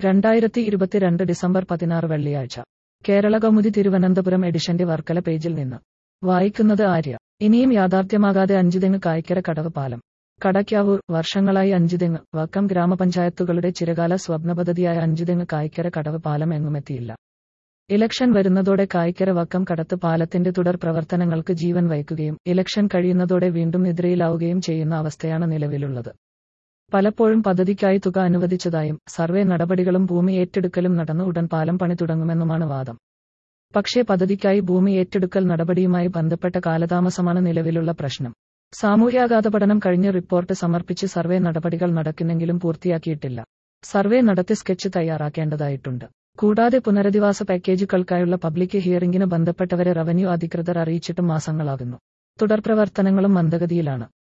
രണ്ടായിരത്തി ഇരുപത്തിരണ്ട് ഡിസംബർ പതിനാറ് വെള്ളിയാഴ്ച കേരള കൗമുദി തിരുവനന്തപുരം എഡിഷന്റെ വർക്കല പേജിൽ നിന്ന് വായിക്കുന്നത് ആര്യ ഇനിയും യാഥാർത്ഥ്യമാകാതെ അഞ്ചുതെങ്ങ് കായ്ക്കര കടവ് പാലം കടയ്ക്കാവൂർ വർഷങ്ങളായി അഞ്ചുതെങ്ങ് വക്കം ഗ്രാമപഞ്ചായത്തുകളുടെ ചിരകാല സ്വപ്നപദ്ധതിയായ അഞ്ചുതെങ്ങ് കായ്ക്കര കടവ് പാലം എങ്ങുമെത്തിയില്ല ഇലക്ഷൻ വരുന്നതോടെ കായ്ക്കര വക്കം കടത്ത് പാലത്തിന്റെ തുടർ പ്രവർത്തനങ്ങൾക്ക് ജീവൻ വയ്ക്കുകയും ഇലക്ഷൻ കഴിയുന്നതോടെ വീണ്ടും നിദ്രയിലാവുകയും ചെയ്യുന്ന അവസ്ഥയാണ് നിലവിലുള്ളത് പലപ്പോഴും പദ്ധതിക്കായി തുക അനുവദിച്ചതായും സർവേ നടപടികളും ഭൂമി ഏറ്റെടുക്കലും നടന്ന് ഉടൻ പാലം പണി തുടങ്ങുമെന്നുമാണ് വാദം പക്ഷേ പദ്ധതിക്കായി ഭൂമി ഏറ്റെടുക്കൽ നടപടിയുമായി ബന്ധപ്പെട്ട കാലതാമസമാണ് നിലവിലുള്ള പ്രശ്നം സാമൂഹ്യാഘാത പഠനം കഴിഞ്ഞ് റിപ്പോർട്ട് സമർപ്പിച്ച് സർവേ നടപടികൾ നടക്കുന്നെങ്കിലും പൂർത്തിയാക്കിയിട്ടില്ല സർവേ നടത്തി സ്കെച്ച് തയ്യാറാക്കേണ്ടതായിട്ടുണ്ട് കൂടാതെ പുനരധിവാസ പാക്കേജുകൾക്കായുള്ള പബ്ലിക് ഹിയറിംഗിന് ബന്ധപ്പെട്ടവരെ റവന്യൂ അധികൃതർ അറിയിച്ചിട്ടും മാസങ്ങളാകുന്നു തുടർ പ്രവർത്തനങ്ങളും മന്ദഗതിയിലാണ്